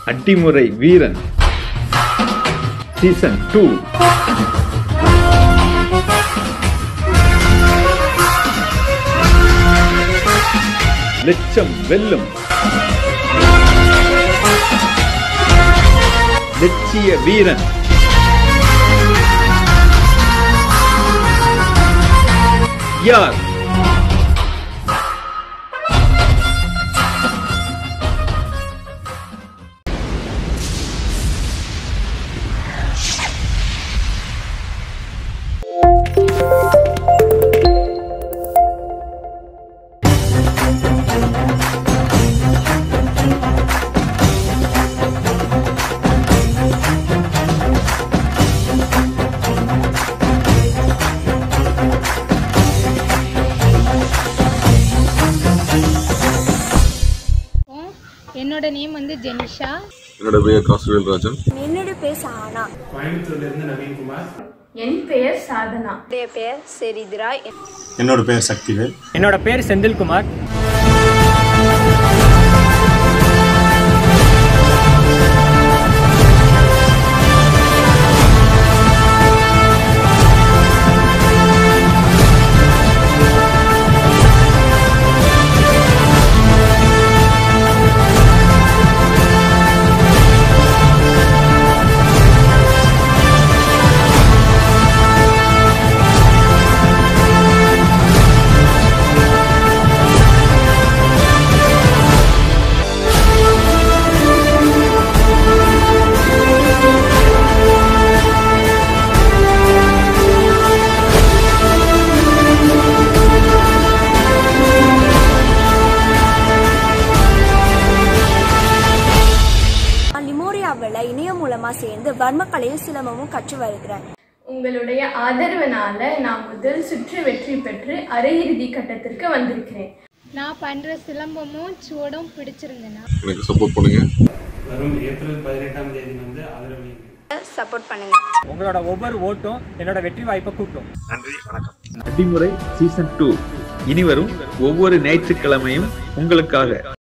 அட்டிமுறை வீரன் season two லட்சம் வெல்லும் லட்சிய வீரன் யார் என்னோட நேம் வந்து ஜெனிஷா என்னோட பெயர் காசுவேல் ராஜன் என்னோட பேர் சானா என் பெயர் சாதனா என்னுடைய பேர் செரித்ரா என்னோட பேர் சக்திவேல் என்னோட பேர் செந்தில்குமார் நான் லிமோரியாவில் இணையம் மூலமா சேர்ந்து வர்மக்கலையும் சிலம்பமும் கற்று வருகிறேன் உங்களுடைய ஆதரவினால நான் முதல் சுற்று வெற்றி பெற்று அரையிறுதி கட்டத்திற்கு வந்திருக்கிறேன் நான் பண்ற சிலம்பமும் சுவடும் பிடிச்சிருந்தேன்னா எனக்கு சப்போர்ட் பண்ணுங்க வரும் ஏப்ரல் பதினெட்டாம் தேதி வந்து ஆதரவு சப்போர்ட் பண்ணுங்க உங்களோட ஒவ்வொரு ஓட்டும் என்னோட வெற்றி வாய்ப்பை கூட்டும் அடிமுறை சீசன் டூ இனி வரும் ஒவ்வொரு ஞாயிற்றுக்கிழமையும் உங்களுக்காக